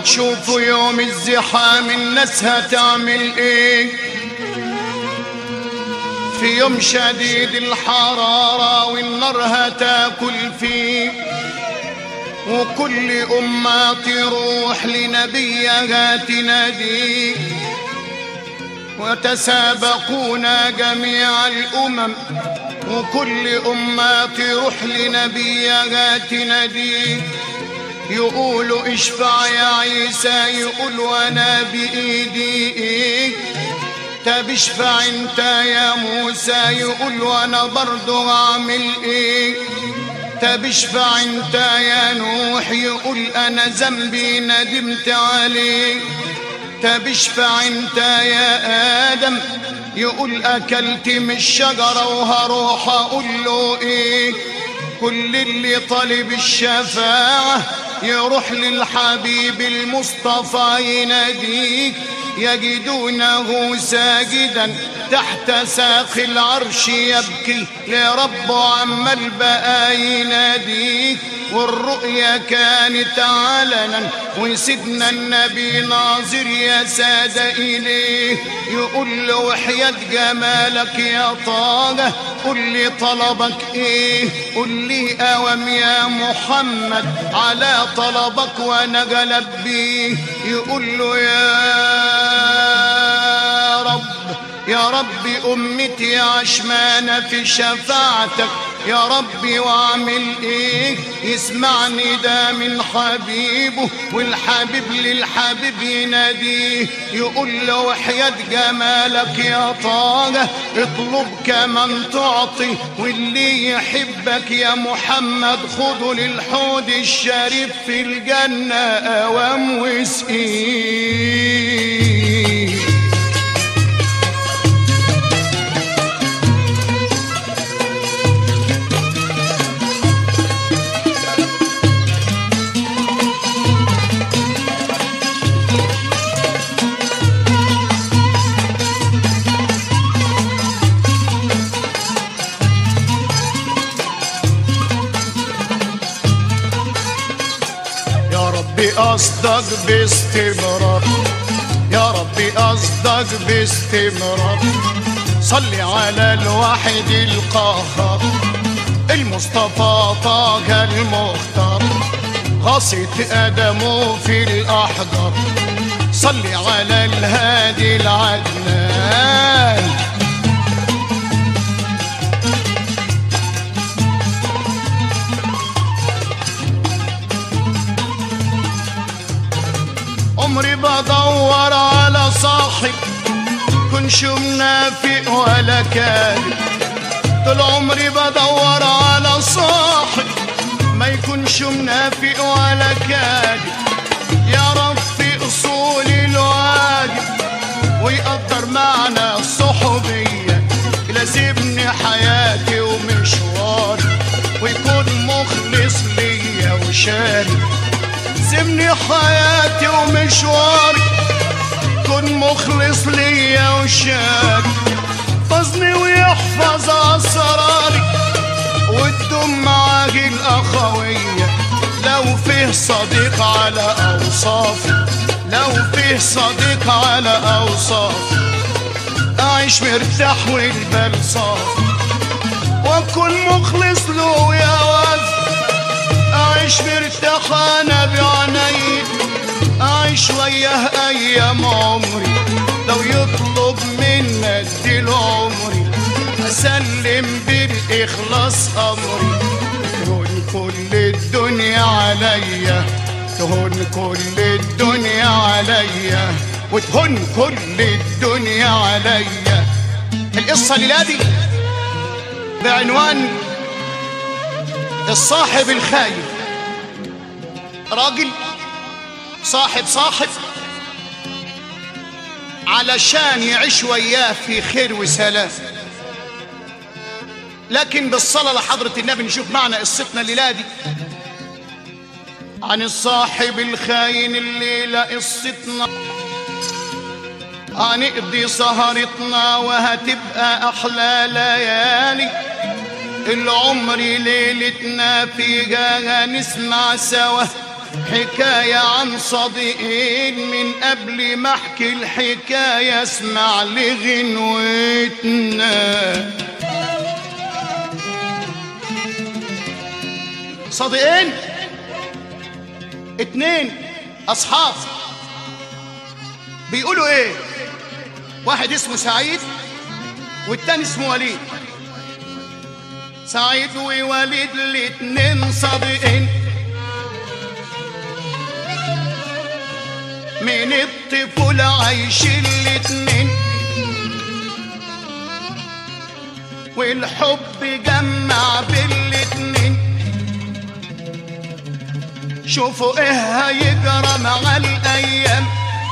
تشوفوا يوم الزحام الناس هتعمل ايه في يوم شديد الحرارة والنار هتاكل فيه وكل أمة تروح لنبيها تناديه وتسابقون جميع الأمم وكل أمة تروح لنبيها تناديه يقولوا اشفع يا عيسى يقول وانا بايدي ايه طب اشفع انت يا موسى يقول وانا برضو اعمل ايه طب اشفع انت يا نوح يقول انا ذنبي ندمت عليه طب اشفع انت يا ادم يقول اكلت من الشجره وهروح اقول له ايه كل اللي طالب الشفاعه يروح للحبيب المصطفى يناديك يجدونه ساجدا تحت ساق العرش يبكي لربه عمال بقى يناديك والرؤيا كانت علنا وسيدنا النبي ناظر يا سادة إليه يقول له وحياة جمالك يا طه قل لي طلبك ايه قل لي اوام يا محمد على طلبك وانا جلب بيه يقول له يا رب يا رب امتي عشمانة في شفاعتك يا ربي واعمل ايه يسمعني ده من حبيبه والحبيب للحبيب يناديه يقول له وحياة جمالك يا طه اطلب كمن تعطي واللي يحبك يا محمد خده للحوض الشريف في الجنة اوام وسقيه يا ربي قصدك باستمرار يا ربي قصدك باستمرار صلي على الواحد القهار المصطفى طه المختار غصت ادمه في الاحجار صلي على الهادي العدنان عمري بدور على صاحب كنش منافق ولا كاذب طول عمري بدور على صاحب ما يكونش منافق ولا كاذب يعرف في اصول الواجب ويقدر معنى الصحوبية يلازمني حياتي ومشواري ويكون مخلص ليا وشاري سيبني حياتي ومشواري كن مخلص ليا وشاري حفظني ويحفظ اسراري وتدوم معاه الاخويه لو فيه صديق على اوصافي لو فيه صديق على اوصافي اعيش مرتاح والبال صافي واكون مخلص له يا وفي أعيش مرتاح أنا بعيني أعيش وياه أيام عمري لو يطلب مني أديله عمري أسلم بالإخلاص أمري تهون كل الدنيا عليا تهون كل الدنيا عليا وتهون كل الدنيا عليا القصة ليلادي بعنوان الصاحب الخايف راجل صاحب صاحب علشان يعيش وياه في خير وسلام لكن بالصلاة لحضرة النبي نشوف معنى قصتنا الليلة دي عن الصاحب الخاين الليلة قصتنا هنقضي سهرتنا وهتبقى أحلى ليالي العمر ليلتنا فيها هنسمع سوا حكاية عن صديقين من قبل ما احكي الحكاية اسمع لغنوتنا صديقين اتنين اصحاب بيقولوا ايه واحد اسمه سعيد والتاني اسمه وليد سعيد ووليد الاتنين صديقين من الطفولة عايشين الاتنين والحب جمع بالاتنين شوفوا ايه هيجرى مع الايام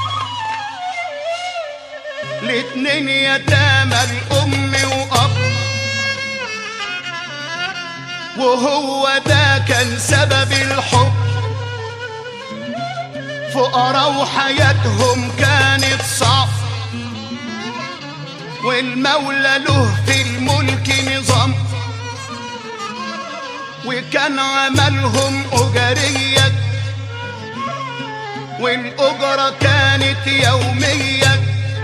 الاتنين يتامى الام واب وهو ده كان سبب الحب فقراء وحياتهم كانت صعب والمولى له في الملك نظام وكان عملهم أجرية والأجرة كانت يومية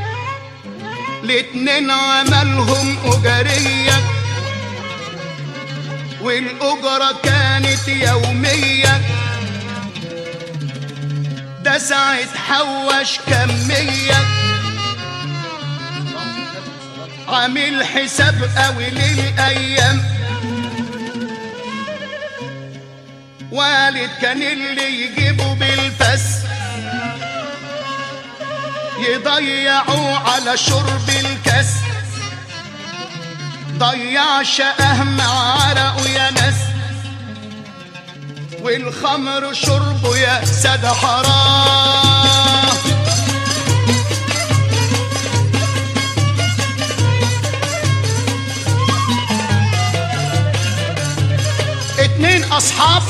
الاتنين عملهم أجرية والأجرة كانت يومية ده ساعة حوش كمية عامل حساب قوي للأيام والد كان اللي يجيبه بالفس يضيعوا على شرب الكاس ضيع شقه مع عرقه يا ناس والخمر شربه يا سادة حرام اتنين اصحاب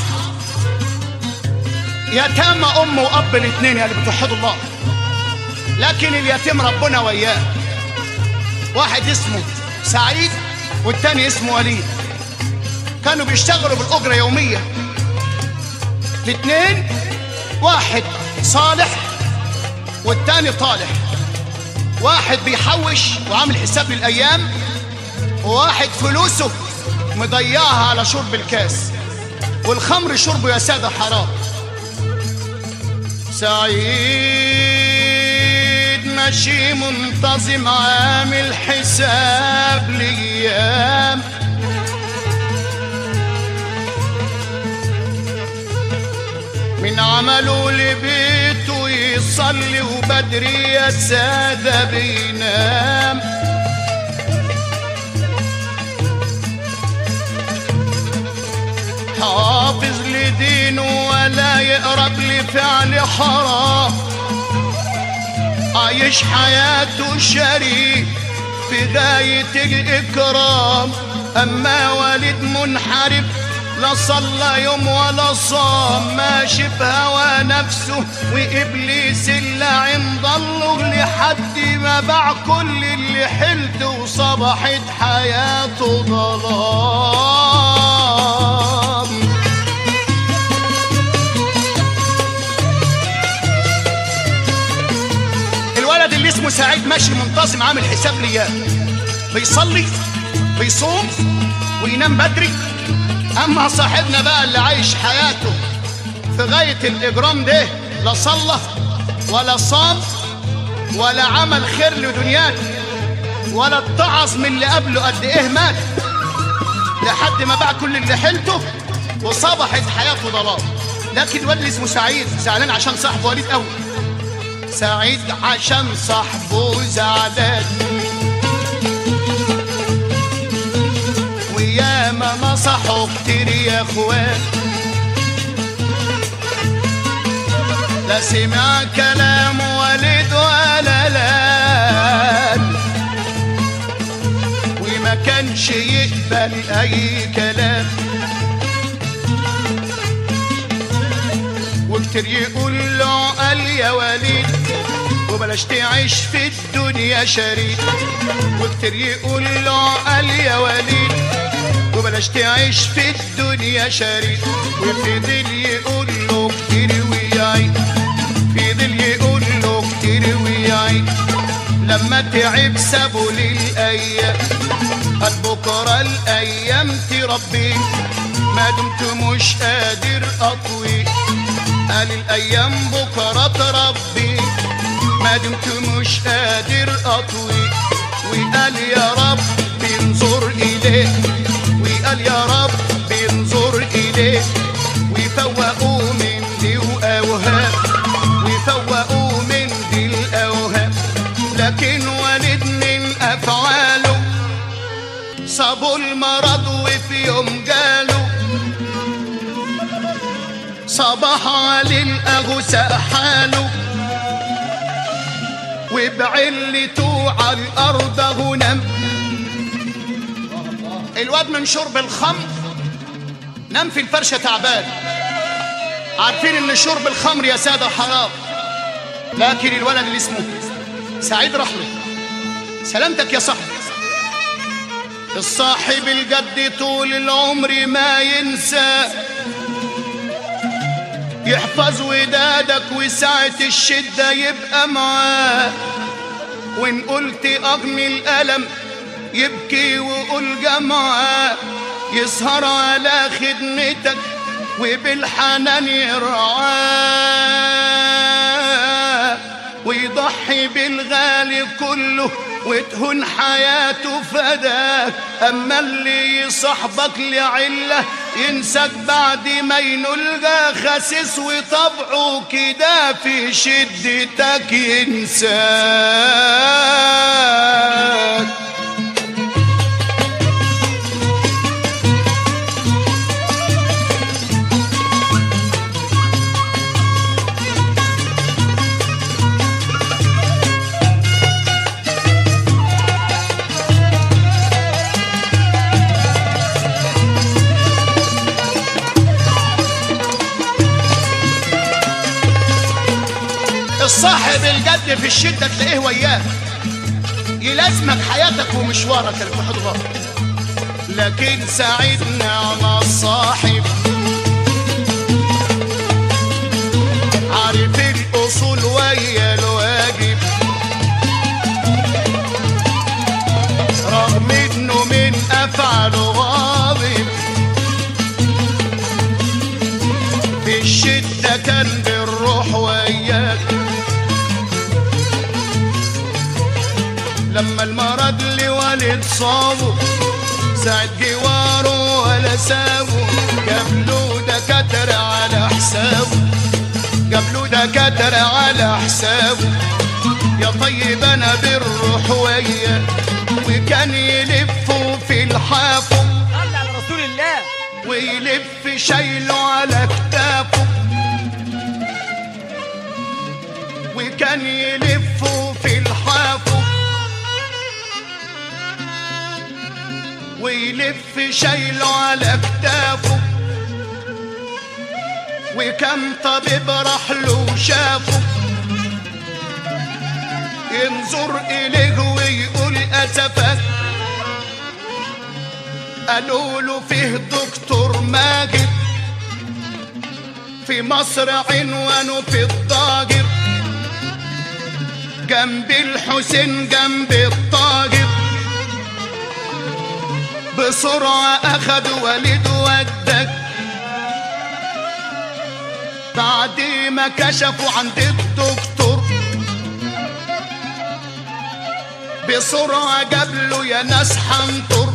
يتامى ام واب الاتنين يعني بتوحدوا الله لكن اليتيم ربنا وياه واحد اسمه سعيد والتاني اسمه وليد كانوا بيشتغلوا بالأجرة يومية الاتنين واحد صالح والتاني طالح واحد بيحوش وعامل حساب للأيام وواحد فلوسه مضيعها على شرب الكاس والخمر شربه يا سادة حرام سعيد ماشي منتظم عامل حساب ليام من عمله لبيته يصلي وبدري يا سادة بينام حافظ لدينه ولا يقرب لفعل حرام عايش حياته شريف في غاية الإكرام أما والد منحرف لا صلى يوم ولا صام ماشي في هوى نفسه وإبليس اللي عند الله لحد ما باع كل اللي حلته وصبحت حياته ظلام الولد اللي اسمه سعيد ماشي منتظم عامل حساب لياه بيصلي بيصوم وينام بدري اما صاحبنا بقى اللي عايش حياته في غاية الاجرام ده لا صلى ولا صام ولا عمل خير لدنياته ولا اتعظ من اللي قبله قد ايه مات لحد ما باع كل اللي حيلته وصبحت حياته ضلال لكن الواد اللي اسمه سعيد زعلان عشان صاحبه وليد قوي سعيد عشان صاحبه زعلان وياما نصحوا كتير يا اخوان لا سمع كلام والد ولا لا وما كانش يقبل اي كلام وكتير يقول له قال يا وليد وبلاش تعيش في الدنيا شريك وكتير يقول له قال يا وليد وبلاش تعيش في الدنيا شريك وفضل يقول له كتير ويعيد فضل يقول له كتير ويعيد لما تعب سابوا للأيام قال بكرة الأيام تربي ما دمت مش قادر أطوي قال الأيام بكرة تربي ما دمت مش قادر أطوي وقال يا رب انظر إليه وقال يا رب انظر إليه ويفوقوا من دي وأوهام ويفوقوا من دي الأوهام لكن والد من أفعاله صابوا المرض وفي يوم جاله صباح على الأغساء حاله وبعلته على الأرض هنم الواد من شرب الخمر نام في الفرشة تعبان عارفين ان شرب الخمر يا سادة حرام لكن الولد اللي اسمه سعيد رحمة سلامتك يا صاحبي الصاحب الجد طول العمر ما ينسى يحفظ ودادك وساعة الشدة يبقى معاه وإن قلت أغني الألم يبكي وقول جمعاه يسهر على خدمتك وبالحنان يرعاه ويضحي بالغالي كله وتهون حياته فداك اما اللي يصاحبك لعله ينساك بعد ما ينلقى خسيس وطبعه كده في شدتك ينساك الصاحب الجد في الشدة تلاقيه وياك يلازمك حياتك ومشوارك اللي في حضرك لكن ساعدنا على الصاحب عارف الأصول ويا الواجب رغم انه من افعاله غاضب في الشدة كان بالروح وياك لما المرض لوالد صابه ساعد جواره ولا سابه جاب له دكاترة على حسابه جاب له دكاترة على حسابه يا طيب انا بالروح وياه وكان يلفوا في الحافه صل على رسول الله ويلف شايله على كتافه وكان يلف في الحافه ويلف شايله على كتافه وكم طبيب راح له وشافه ينظر إليه ويقول أسفك قالوا له فيه دكتور ماجد في مصر عنوانه في الضاجر جنب الحسين جنب الطاجر بسرعة أخد والد ودك بعد ما كشفوا عند الدكتور بسرعة جاب له يا ناس حنطر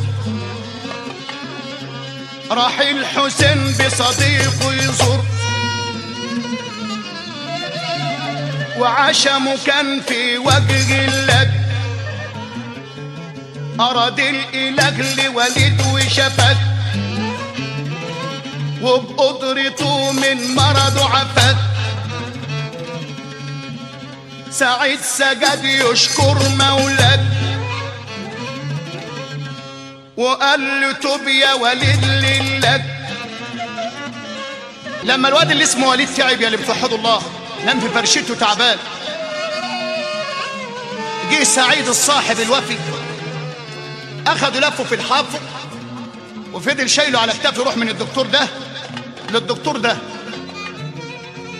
راح الحسين بصديقه يزور وعشمه كان في وجه اللك أراد الإله لوليد وشفت وبقدرته من مرضه عفت سعيد سجد يشكر مولاك وقال له توب يا وليد لله لما الواد اللي اسمه وليد تعب يا اللي بتوحدوا الله نام في فرشته تعبان جه سعيد الصاحب الوفي اخدوا لفه في الحافه وفضل شايله على كتافه يروح من الدكتور ده للدكتور ده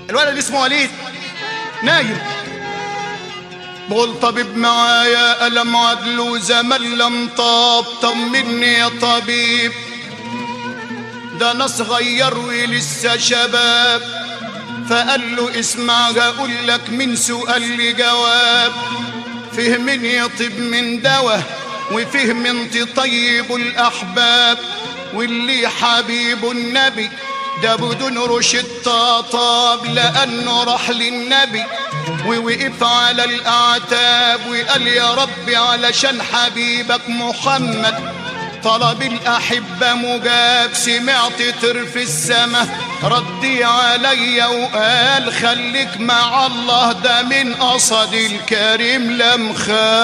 الولد اللي اسمه وليد نايم بقول طبيب معايا ألم عدل وزمن لم طاب طمني يا طبيب ده انا صغير ولسه شباب فقال له اسمع هقول لك من سؤال لي جواب فيه من يطيب من دواء وفيه من تطيب الاحباب واللي حبيب النبي ده بدون رشدة طاب لأنه راح للنبي ووقف على الأعتاب وقال يا ربي علشان حبيبك محمد طلب الأحبة مجاب سمعت طر في السما ردي عليا وقال خليك مع الله ده من قصد الكريم لم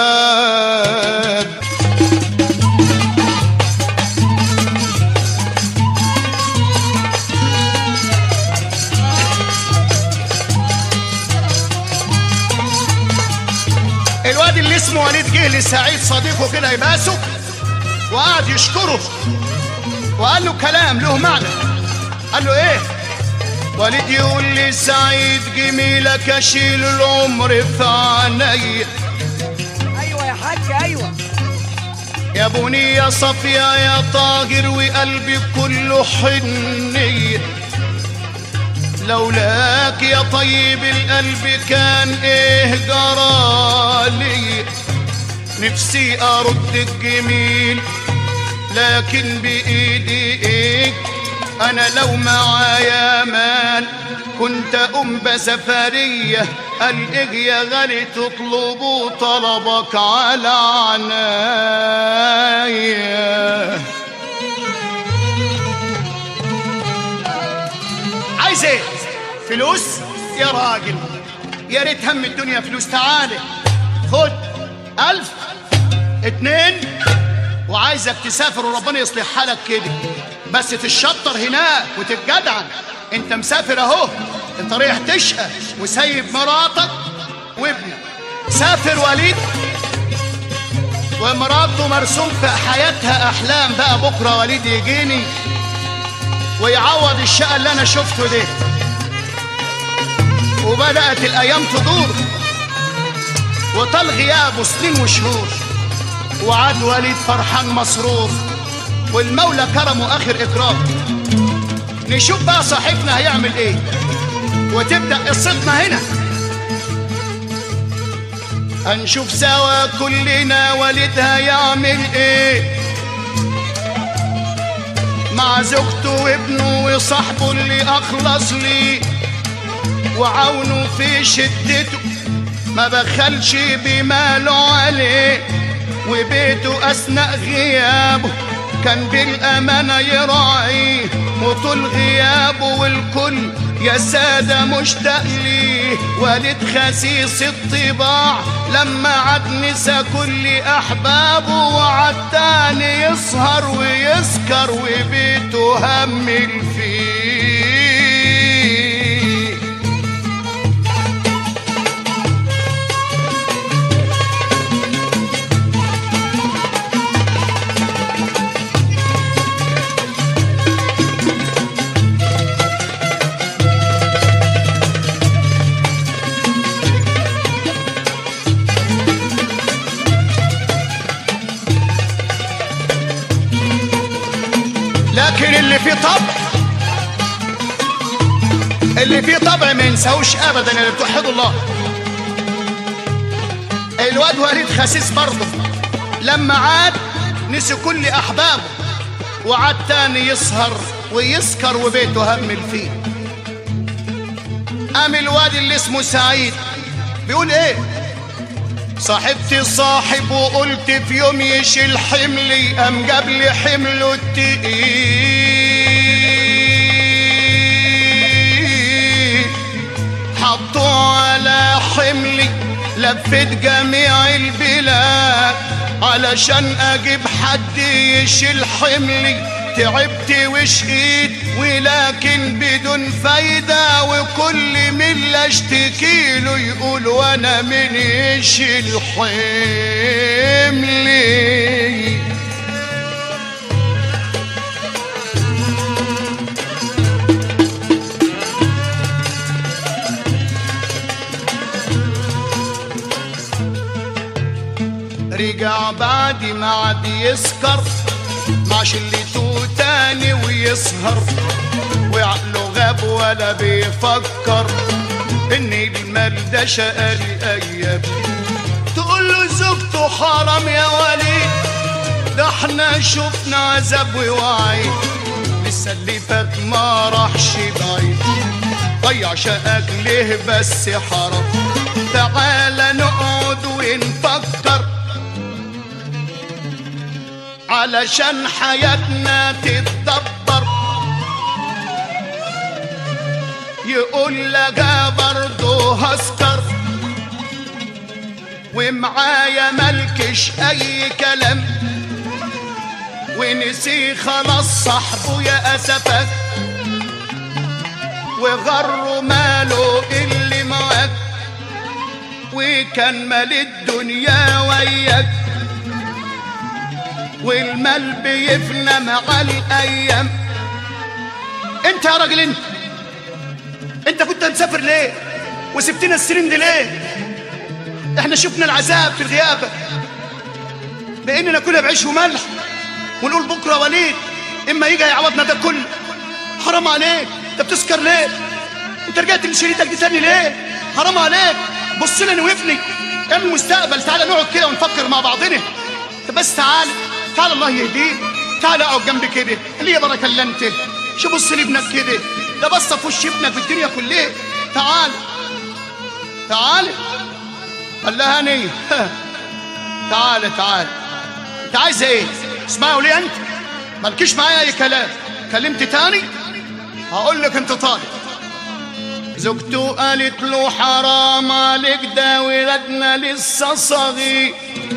خاب الواد اللي اسمه وليد جه لسعيد صديقه كده يباسه وقعد يشكره وقال له كلام له معنى قال له ايه وليد يقول لي سعيد جميلك اشيل العمر في عينيا ايوه يا حاج ايوه يا بني يا صفية يا طاهر وقلبي كله حنية لولاك يا طيب القلب كان ايه جرالي نفسي ارد الجميل لكن بايدي ايه انا لو معايا مال كنت ام بسفرية قال ايه يا غالي تطلبوا طلبك على عنايا عايز ايه فلوس يا راجل يا ريت هم الدنيا فلوس تعالى خد ألف اتنين وعايزك تسافر وربنا يصلح حالك كده بس تشطر هناك وتتجدعن انت مسافر اهو انت رايح تشقى وسايب مراتك وابنك سافر وليد ومراته مرسوم في حياتها احلام بقى بكره وليد يجيني ويعوض الشقة اللي انا شفته ده وبدأت الايام تدور وطال غيابه سنين وشهور وعاد وليد فرحان مسرور والمولى كرمه اخر اكرام نشوف بقى صاحبنا هيعمل ايه وتبدا قصتنا هنا هنشوف سوا كلنا وليد هيعمل ايه مع زوجته وابنه وصاحبه اللي اخلص لي وعاونه في شدته ما بخلش بماله عليه وبيته أثناء غيابه كان بالأمانة يراعيه وطول غيابه والكل يا سادة مشتاق ليه والد خسيس الطباع لما عاد نسى كل أحبابه وعاد تاني يسهر ويسكر وبيته همل فيه لكن اللي فيه طبع اللي فيه طبع ما ينساوش ابدا اللي بتوحدوا الله الواد وليد خسيس برضه لما عاد نسي كل احبابه وعاد تاني يسهر ويسكر وبيته همل فيه قام الواد اللي اسمه سعيد بيقول ايه صاحبتي صاحب وقلت في يوم يشيل حملي قام جاب لي حمله التقيل حطوه على حملي لفت جميع البلاد علشان اجيب حد يشيل حملي تعبت وشقيت ولكن بدون فايدة وكل من اللي اشتكي له يقول وانا من يشيل حملي رجع بعد ما عاد يسكر مع شلته تاني ويسهر وعقله غاب ولا بيفكر ان المال ده شقالي ايام تقول له زوجته حرام يا وليد ده احنا شفنا عذاب ووعي لسه اللي فات ما راحش بعيد ضيع شقاك ليه بس حرام تعالى نقعد ونفكر علشان حياتنا تتدبر يقول لك برضه هسكر ومعايا ملكش اي كلام ونسي خلاص صاحبه يا اسفك وغره ماله اللي معاك وكان مال الدنيا وياك والمال بيفنى مع الايام انت يا راجل انت انت كنت مسافر ليه وسبتنا السنين دي ليه احنا شفنا العذاب في غيابك باننا ناكلها بعيش وملح ونقول بكره وليد اما يجي يعوضنا ده كله حرام عليك انت بتسكر ليه انت رجعت لشريتك دي تاني ليه حرام عليك بص لي وقفني اعمل المستقبل تعالى نقعد كده ونفكر مع بعضنا انت بس تعالى تعالى الله يهديك تعالى اقعد جنبي كده اللي يا بركه اللي انت شو بص لابنك كده ده بص في وش ابنك في الدنيا كلها تعال تعال قال لها هني تعال تعال انت عايز ايه اسمعوا لي انت مالكيش معايا اي كلام كلمت تاني هقول لك انت طالب زوجته قالت له حرام عليك ده ولادنا لسه صغير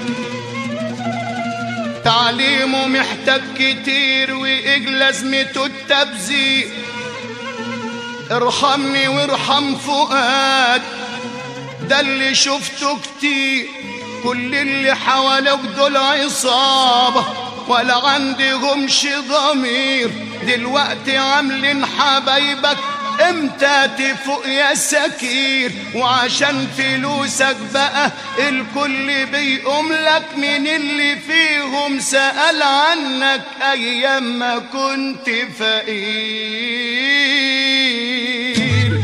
تعليمه محتاج كتير وايه لازمته التبذير ارحمني وارحم فؤاد ده اللي شفته كتير كل اللي حواليك دول عصابة ولا عندهمش ضمير دلوقتي عاملين حبايبك امتى تفوق يا سكير وعشان فلوسك بقى الكل بيقوم لك من اللي فيهم سأل عنك ايام ما كنت فقير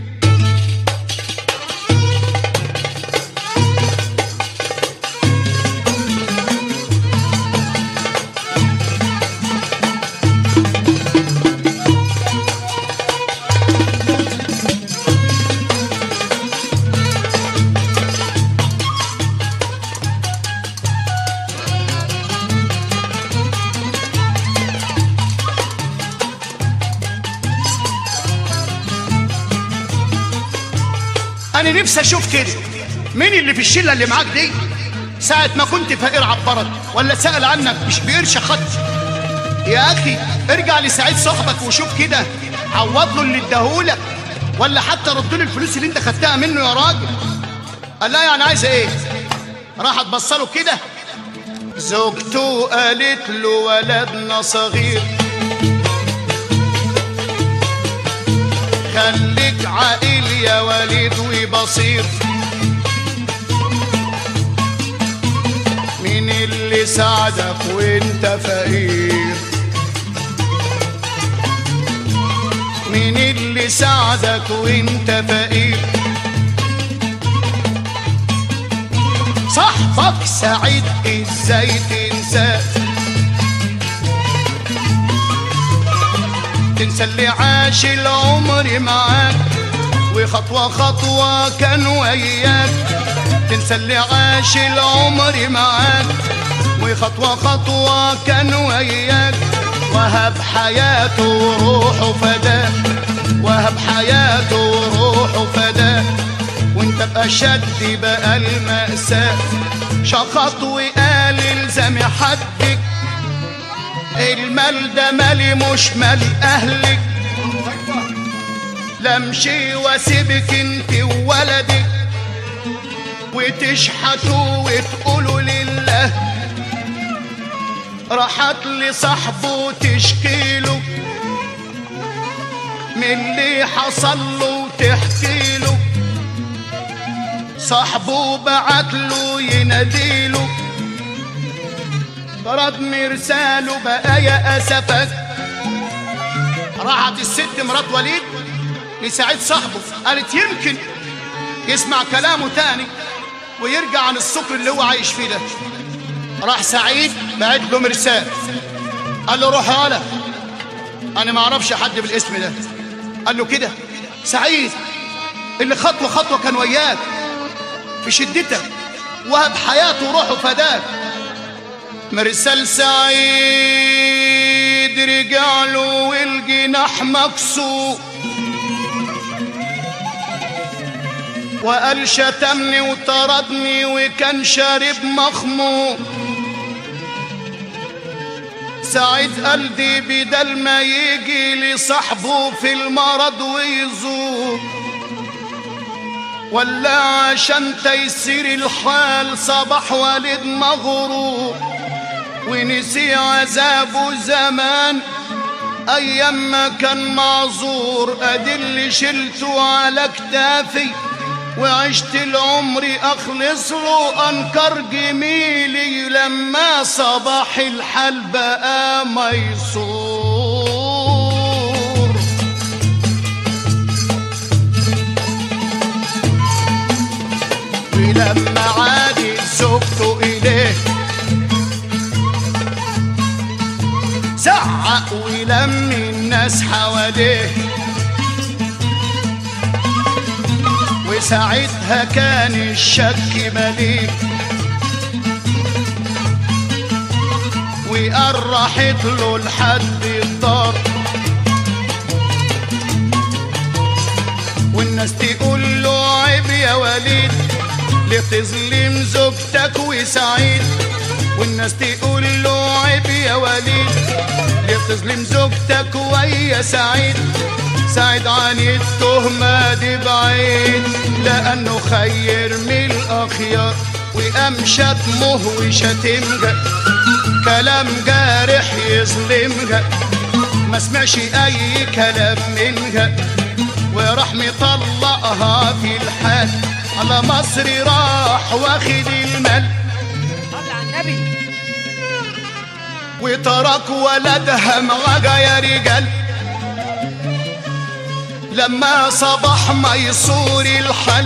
انا نفسي اشوف كده مين اللي في الشله اللي معاك دي ساعة ما كنت فقير عبرك ولا سأل عنك مش بقرش خط يا اخي ارجع لسعيد صاحبك وشوف كده عوض له اللي اداهولك ولا حتى رد له الفلوس اللي انت خدتها منه يا راجل قال لا يعني عايز ايه راح تبصله كده زوجته قالت له ولدنا صغير خليك عاقل يا وليد وبصير مين اللي ساعدك وانت فقير مين اللي ساعدك وانت فقير صاحبك سعيد ازاي تنساه تنسى اللي عاش العمر معاك وخطوة خطوة كان وياك تنسى اللي عاش العمر معاك وخطوة خطوة كان وياك وهب حياته وروحه فداك وهب حياته وروحه فداك وانت بأشد بقى المأساة شخط وقال الزمي حدك المال ده مالي مش مال اهلك لمشي واسيبك انت وولدك وتشحتوا وتقولوا لله راحت لصاحبه تشكيله من اللي حصل له تحكيله صاحبه بعت له يناديله طرد مرساله بقى يا اسفك راحت الست مرات وليد لسعيد صاحبه قالت يمكن يسمع كلامه تاني ويرجع عن السكر اللي هو عايش فيه ده راح سعيد بعت له مرسال قال له روح يالا انا ما اعرفش حد بالاسم ده قال له كده سعيد اللي خطوه خطوه كان وياك في شدتك وهب حياته وروحه فداك مرسال سعيد رجع له والجناح مكسور وقال شتمني وطردني وكان شارب مخمور سعيد قلبي بدل ما يجي لصاحبه في المرض ويزور ولا عشان تيسير الحال صباح والد مغرور ونسي عذابه زمان ايام ما كان معذور ادي اللي شلته على كتافي وعشت العمر اخلص له انكر جميلي لما صباح الحال بقى ميسور ولما عادت زوجته اليه زعق ولم الناس حواليه وساعتها كان الشك مليك وقرحت له لحد الدار والناس تقول له عيب يا وليد ليه تظلم زوجتك وسعيد والناس تقول له عيب يا وليد ليه تظلم زوجتك ويا سعيد سعيد عن التهمة دي بعيد لأنه خير من الأخيار وقام شتمه وشتمها كلام جارح يظلمها ما سمعش أي كلام منها وراح مطلقها في الحال على مصر راح واخد المال صلي على النبي وترك ولدها معاها يا رجال لما صبح ميسور الحل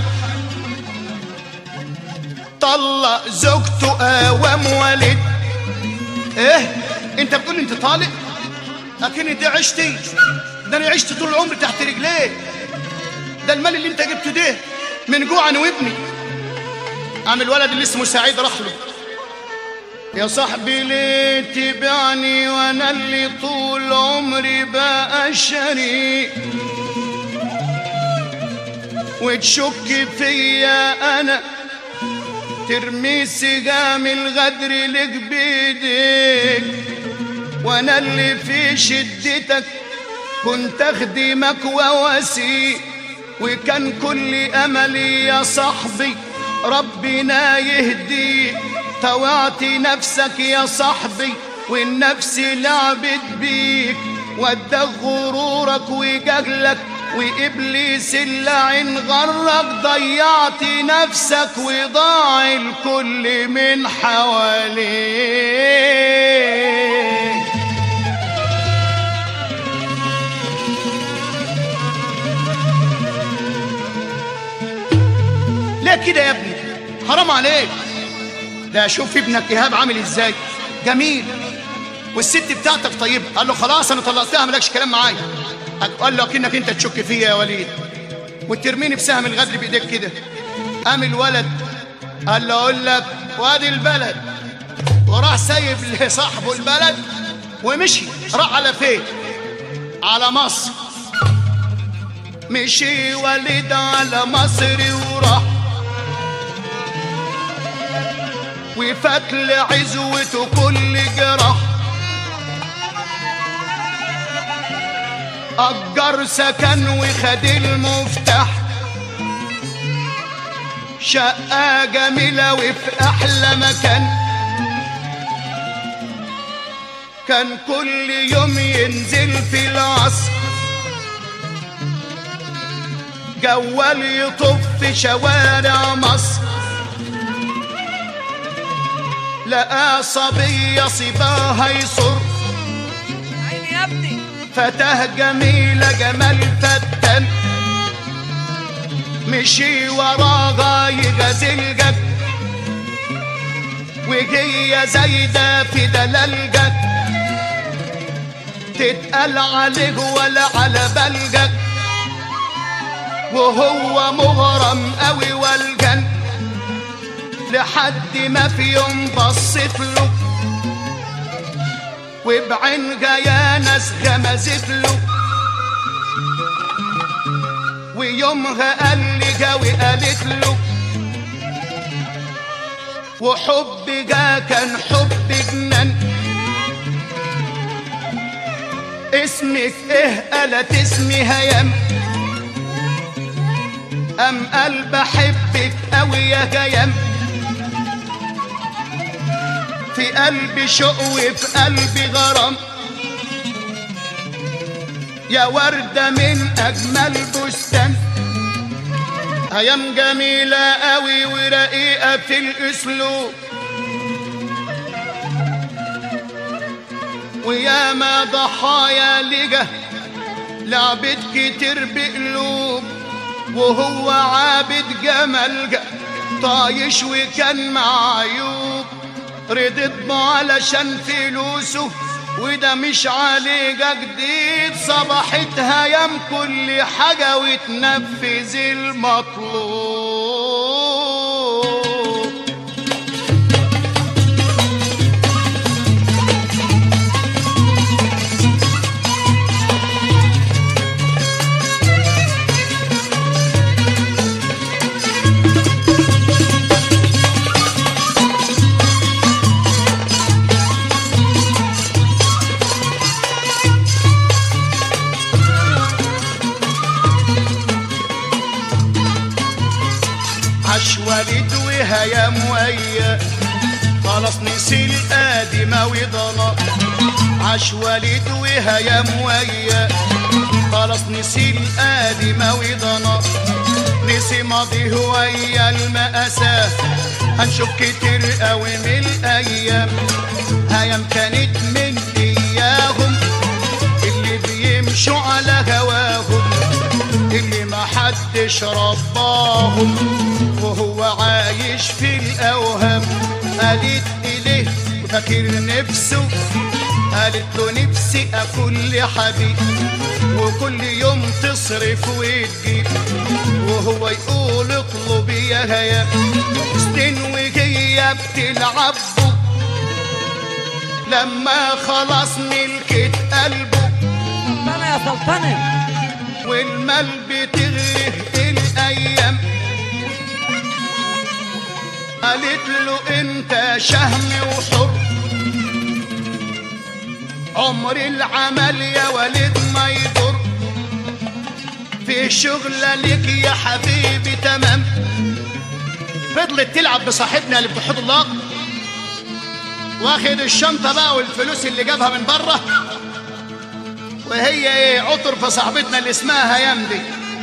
طلق زوجته قوام ولد ايه انت بتقول انت طالق لكن انت عشتي ده انا عشت طول عمري تحت رجليه ده المال اللي انت جبته ده من جوع انا وابني عم الولد اللي اسمه سعيد راح له يا صاحبي ليه تبعني وانا اللي طول عمري بقى شريك وتشك فيا انا ترمي سجام الغدر لك بايديك وانا اللي في شدتك كنت اخدمك وواسيك وكان كل املي يا صاحبي ربنا يهديك طوعت نفسك يا صاحبي والنفس لعبت بيك وداك غرورك وجهلك وإبليس اللعين غرك ضيعت نفسك وضاع الكل من حواليك ليه كده يا ابني حرام عليك ده شوف ابنك ايهاب عامل ازاي جميل والست بتاعتك طيبه قال له خلاص انا طلقتها مالكش كلام معايا قال له اكنك انت تشك فيا يا وليد وترميني بسهم الغدر بايديك كده قام الولد قال له اقول لك وادي البلد وراح سايب لصاحبه البلد ومشي راح على فين على مصر مشي وليد على مصر وراح وفات لعزوته كل جراح أجر سكن وخد المفتاح شقة جميلة وفي أحلى مكان كان كل يوم ينزل في العصر جوال يطف في شوارع مصر لقى صبية صباها يصر عيني يا ابني فتاه جميلة جمال فتان مشي وراها يغازل جد وهي زايدة في دلالجك تتقال عليه ولا على بلجك وهو مغرم قوي والجن لحد ما في يوم بصت له وبعينها يا ناس غمزت له ويومها قال لي جاوي قالت له وحب جا كان حب جنان اسمك ايه قالت اسمي هيام ام قال بحبك قوي يا جيام في قلبي شوق وفي قلبي غرام يا وردة من أجمل بستان أيام جميلة قوي ورقيقة في الأسلوب ويا ما ضحايا لجة لعبت كتير بقلوب وهو عابد جمل جا طايش وكان معيوب رضيت به علشان فلوسه وده مش عليه جديد صباحتها يم كل حاجة وتنفذ المطلوب عاش والد وهيام ويا خلاص نسي القادمة وضنا عاش والد وهيام ويا خلاص نسي القادمة وضنا نسي ماضيه ويا المأساة هنشوف كتير قوي من الأيام هيام كانت من إياهم اللي بيمشوا على هواهم اللي ما حدش رباهم وهو عايش في الأوهام قالت إليه فاكر نفسه قالت له نفسي أكل حبيب وكل يوم تصرف وتجيب وهو يقول اطلب يا هيا سنين وهي بتلعب لما خلاص ملكت قلبه سلطنة يا سلطنة والمال بتغره الايام قالت له انت شهم وحر عمر العمل يا ولد ما يضر في شغلة لك يا حبيبي تمام فضلت تلعب بصاحبنا اللي بتحط الله واخد الشنطة بقى والفلوس اللي جابها من بره وهي ايه عطر في صاحبتنا اللي اسمها هيام دي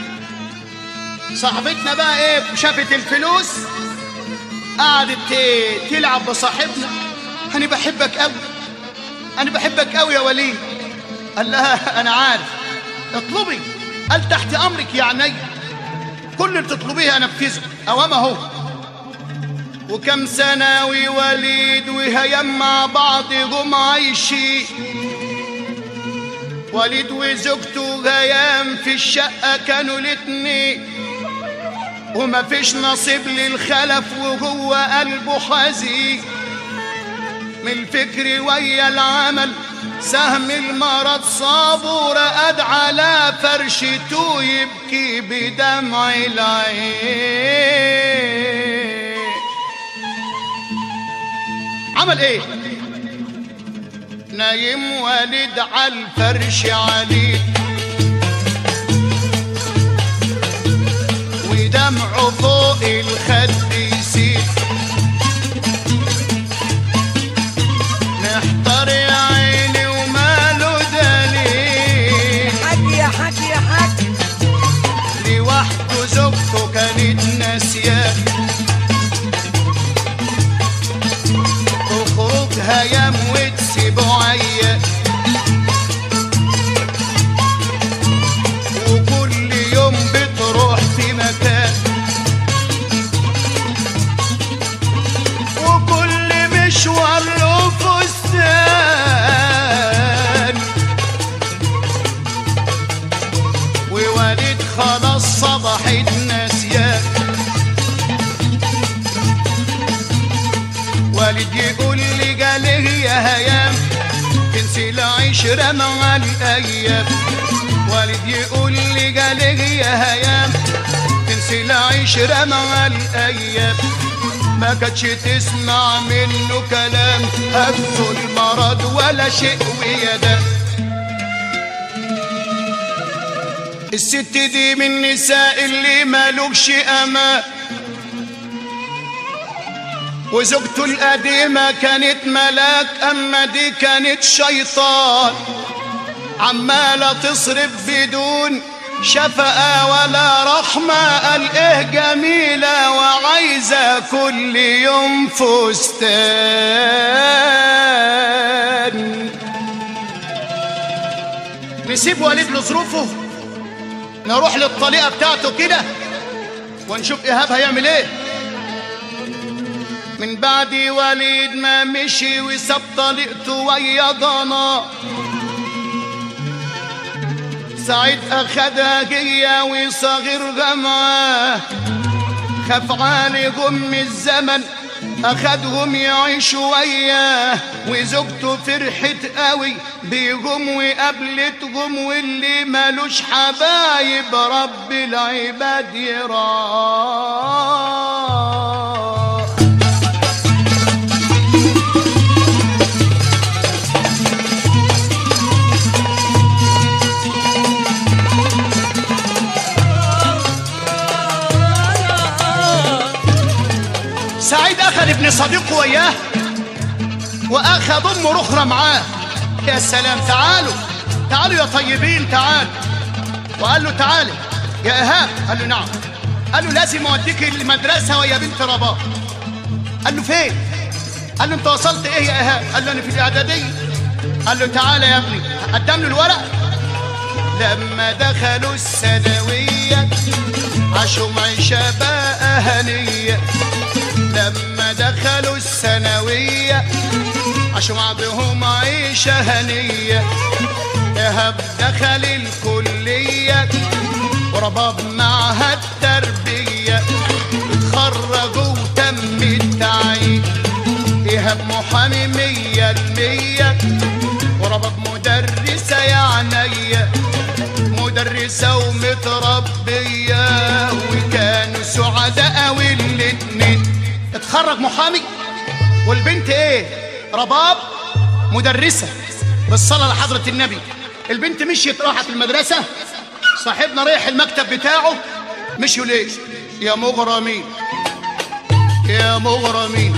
صاحبتنا بقى ايه شافت الفلوس قعدت ت- تلعب بصاحبنا انا بحبك قوي انا بحبك قوي يا وليد قال لها انا عارف اطلبي قال تحت امرك يا عيني كل اللي تطلبيه انفذه اوام اهو وكم سنة ووليد وهيام مع بعض جم عايشين وليد وزوجته غيام في الشقة كانوا الاتنين وما فيش نصيب للخلف وهو قلبه حزين من الفكر ويا العمل سهم المرض صابه رقد على فرشته يبكي بدمع العين عمل ايه نايم والد على الفرش عليه ودمعه فوق الخد يسيل نحتار يا عيني وماله دليل حاج يا حاج يا حاج لوحده زوجته كانت ناسياه هيام وتسيبه عيان وكل يوم بتروح في مكان وكل مشوار له فستان ووالد خلاص صبحت نسيان والد يقول لي قاله يا هيام تنسي العشرة مع الأيام والد يقول لي قاله يا هيام تنسي العشرة مع الأيام ما كانتش تسمع منه كلام هبه المرض ولا شيء ويدا الست دي من النساء اللي مالوكش امان وزوجته القديمة كانت ملاك أما دي كانت شيطان عمالة تصرف بدون شفقة ولا رحمة قال إيه جميلة وعايزة كل يوم فستان نسيب والد له ظروفه نروح للطليقة بتاعته كده ونشوف إيهاب هيعمل إيه من بعد وليد ما مشي وساب طليقته ويا ضنا سعيد أخدها جية وصغير غماه خاف عليهم الزمن أخدهم يعيشوا وياه وزوجته فرحت قوي بيهم وقابلتهم واللي مالوش حبايب رب العباد يراه سعيد اخذ ابن صديقه وياه واخذ امه اخرى معاه يا سلام تعالوا تعالوا يا طيبين تعالوا وقال له تعالى يا ايهاب قال له نعم قال له لازم اوديك المدرسه ويا بنت رباب قال له فين قال له انت وصلت ايه يا ايهاب قال له انا في الاعداديه قال له تعالى يا ابني قدم له الورق لما دخلوا الثانويه عاشوا معيشه بقى هنيه لما دخلوا الثانوية عاشوا مع بهم عيشة هنية إيهاب دخل الكلية ورباب معها التربية اتخرجوا وتم التعيين إيهاب محامي مية المية ورباب مدرسة يا عينيا مدرسة ومتربية وكانوا سعداء أوي الاتنين اتخرج محامي والبنت ايه رباب مدرسة بالصلاة لحضرة النبي البنت مشيت راحت المدرسة صاحبنا رايح المكتب بتاعه مشيوا ليه يا مغرمين يا مغرمين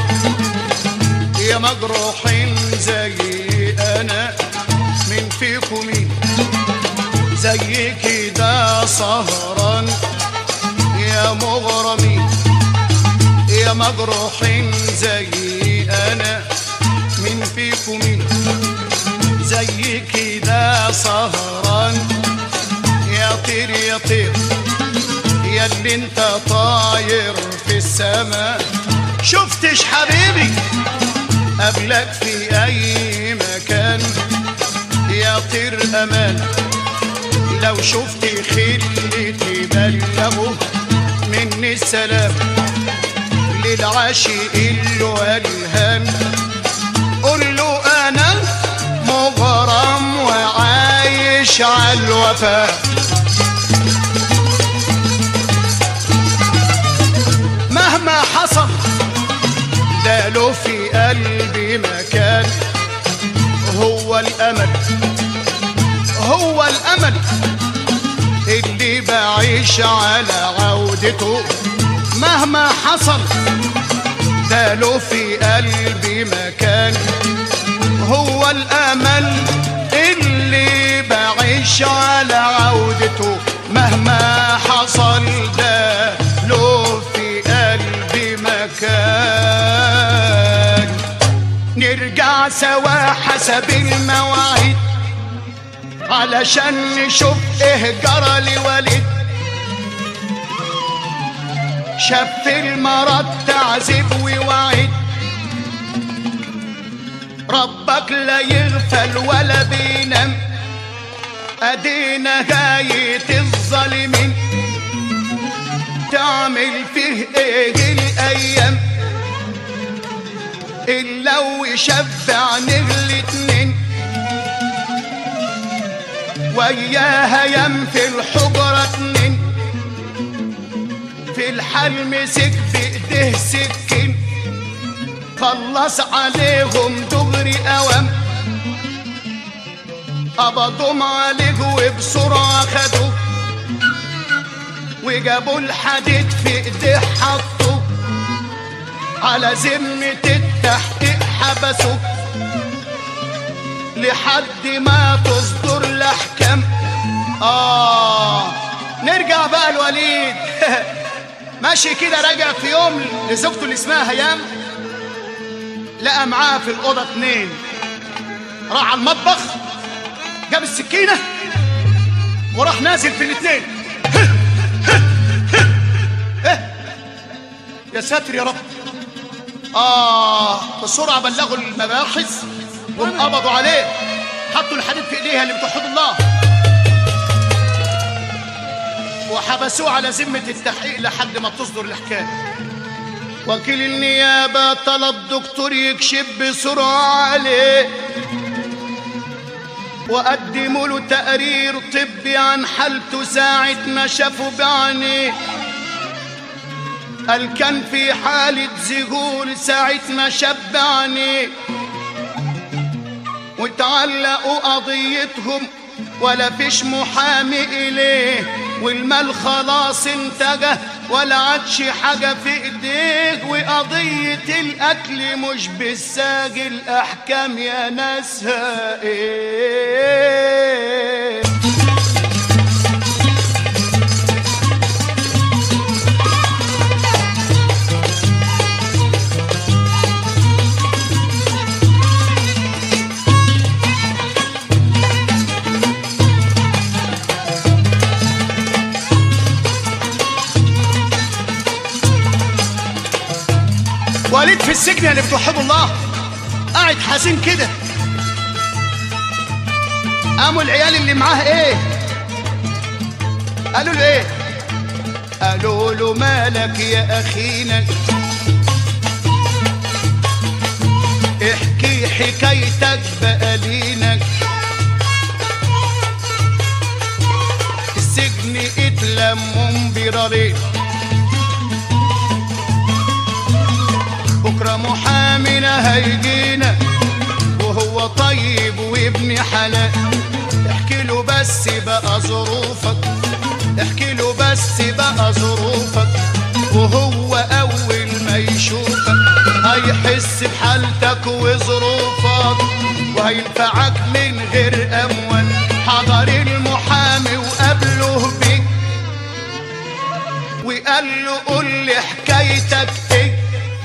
يا مجروحين زي انا من فيكم مين زي كده سهران يا مغرمين يا مجروحين زي انا من فيكم مين زي كده سهران يا طير يا طير يا اللي انت طاير في السماء شفتش حبيبي قبلك في اي مكان يا طير امان لو شفت خلي تبلغه مني السلام للعاشق اللي الهان قول له انا مغرم وعايش على الوفاء مهما حصل ده له في قلبي مكان هو الامل هو الامل اللي بعيش على عودته مهما حصل ده له في قلبي مكان هو الامل اللي بعيش على عودته مهما حصل ده له في قلبي مكان نرجع سوا حسب المواعيد علشان نشوف ايه جرى لوليد شاف في المرض تعذيب ووعيد ربك لا يغفل ولا بينام ادينا غاية الظالمين تعمل فيه ايه الايام الا ويشبع نغلي اتنين وياها يم في الحجرة اتنين في الحال مسك بايديه سكين خلص عليهم دغري اوام قبضهم عليه وبسرعة خدوه وجابوا الحديد في ايديه حطوه على ذمة التحقيق حبسوه لحد ما تصدر الاحكام اه نرجع بقى الوليد ماشي كده راجع في يوم لزوجته اللي اسمها هيام لقى معاه في الاوضه اتنين راح على المطبخ جاب السكينه وراح نازل في الاتنين إيه؟ يا ساتر يا رب اه بسرعه بلغوا المباحث وانقبضوا عليه حطوا الحديد في ايديها اللي بتوحد الله وحبسوه على ذمة التحقيق لحد ما تصدر الحكاية وكيل النيابة طلب دكتور يكشف بسرعة عليه وقدموا له تقرير طبي عن حالته ساعة ما شافوا بعينيه قال كان في حالة ذهول ساعة ما شاف بعينيه وتعلقوا قضيتهم ولا فيش محامي إليه والمال خلاص انتجه ولا عادش حاجة في ايديه وقضية القتل مش بالساجل أحكام يا ناسها ايه وليد في السجن اللي بتوحدوا الله قاعد حزين كده قاموا العيال اللي معاه ايه قالوا له ايه قالوا له مالك يا اخينا احكي حكايتك بقى لينا السجن اتلموا برارين بكرة محامينا هيجينا وهو طيب وابن حلال احكي له بس بقى ظروفك احكي له بس بقى ظروفك وهو اول ما يشوفك هيحس بحالتك وظروفك وهينفعك من غير اموال حضر المحامي وقابله بيك وقال له قول لي حكايتك ايه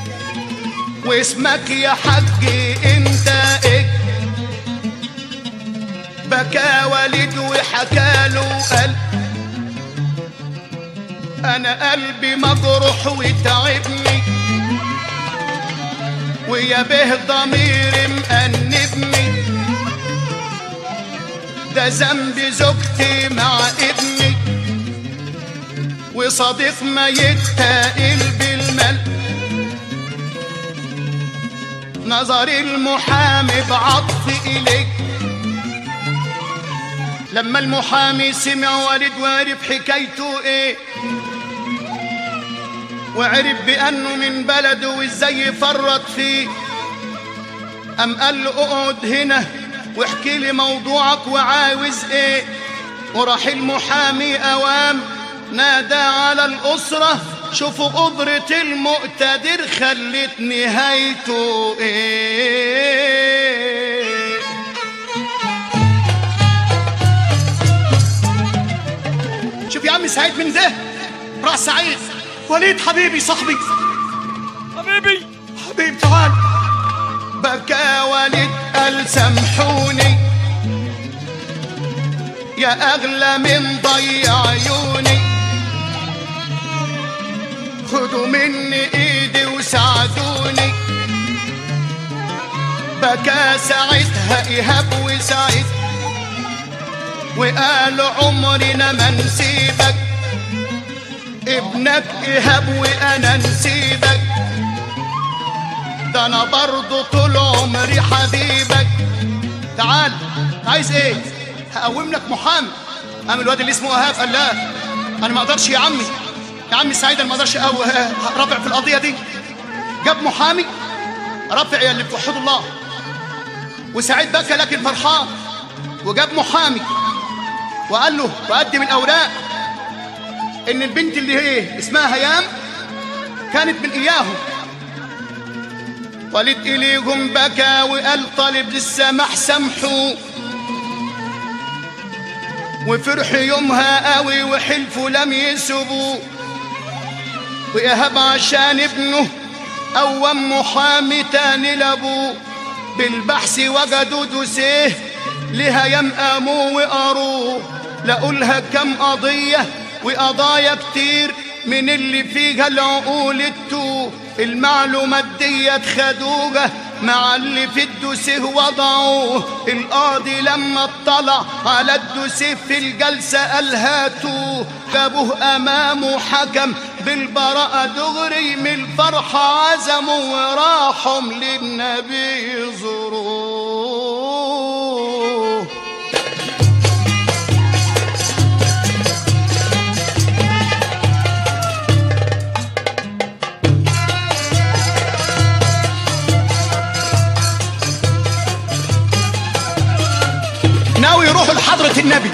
واسمك يا حجي انت ايه بكى والد وحكاله قال انا قلبي مجروح وتعبني ويا به ضميري مأنبني ده ذنب زوجتي مع ابني وصديق ما يتقل بالمال نظر المحامي بعطف إليك لما المحامي سمع والد وعرف حكايته ايه وعرف بأنه من بلده وازاي يفرط فيه أم قال له اقعد هنا واحكي لي موضوعك وعاوز ايه وراح المحامي أوام نادى على الأسرة شوفوا قدرة المقتدر خلت نهايته ايه شوف يا عم سعيد من ده راس سعيد وليد حبيبي صاحبي حبيبي حبيبي تعال بكى والد قال سامحوني يا اغلى من ضي عيوني خدوا مني ايدي وساعدوني بكى ساعتها ايهاب وسعيد وقالوا عمرنا ما نسيبك ابنك ايهاب وانا نسيبك ده انا برضه طول عمري حبيبك تعال عايز ايه هقوم لك محامي قام الواد اللي اسمه ايهاب قال لا انا ما اقدرش يا عمي يا عمي سعيد انا ما اقدرش أو رافع في القضيه دي جاب محامي رافع يا اللي بتوحد الله وسعيد بكى لكن فرحان وجاب محامي وقال له وقدم الاوراق ان البنت اللي هي اسمها هيام كانت من اياهم ولد اليهم بكى وقال طالب للسماح سامحوا وفرح يومها قوي وحلفوا لم يسبوا وإيهاب عشان ابنه قوم محامي تاني لابوه بالبحث وجدوا دوسيه لها يمقاموا وقروه لقوا لها كم قضية وقضايا كتير من اللي فيها العقول التوه المعلومات ديت خدوها مع اللي في الدوسيه وضعوه القاضي لما اطلع على الدوسيه في الجلسة قال هاتوه جابوه أمامه حكم بالبراءة دغري من الفرحة عزموا وراحوا للنبي يزوروه ناوي يروحوا لحضرة النبي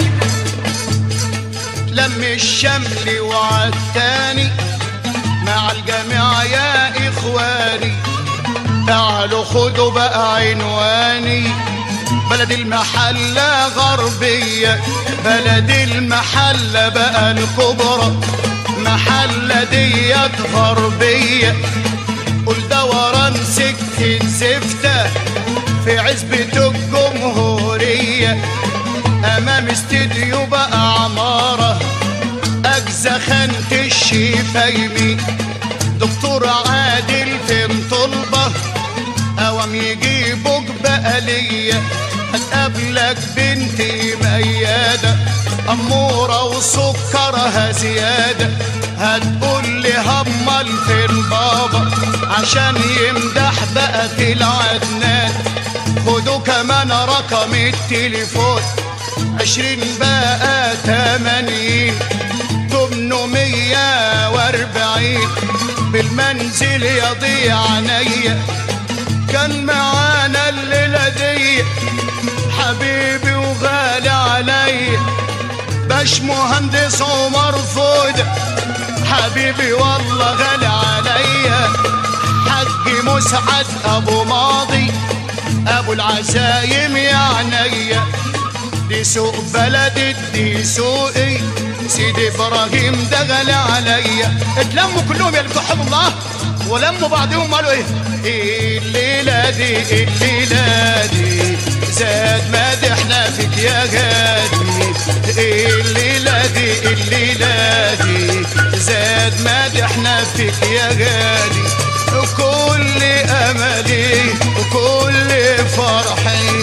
لم الشمل وعالتاني مع الجميع يا إخواني تعالوا خدوا بقى عنواني بلد المحلة غربية بلد المحلة بقى الكبرى محلة ديت غربية قول دوران سكة زفتة في عزبة الجمهورية أمام استديو بقى عمارة أجزى خانة الشفايمي دكتور عادل في طلبة أوام يجيبوك بقلية هتقابلك بنتي ميادة أمورة وسكرها زيادة هتقول لي همال فين بابا عشان يمدح بقى في العدنان خدوا كمان رقم التليفون عشرين بقى تمانين تمنمية واربعين بالمنزل يضيع عينيا كان معانا الليلة دي حبيبي وغالي عليا باش مهندس عمر فودة حبيبي والله غالي عليا حج مسعد ابو ماضي ابو العزايم يا عينيا دي سوق بلدي دي سوقي سيدي ابراهيم ده غالي عليا اتلموا كلهم يا اللي بتوحدوا الله ولموا بعضهم قالوا ايه إيه الليله دي الليله دي زاد مدحنا فيك يا غادي إيه الليله دي الليله دي زاد مدحنا فيك يا غالي وكل املي وكل فرحي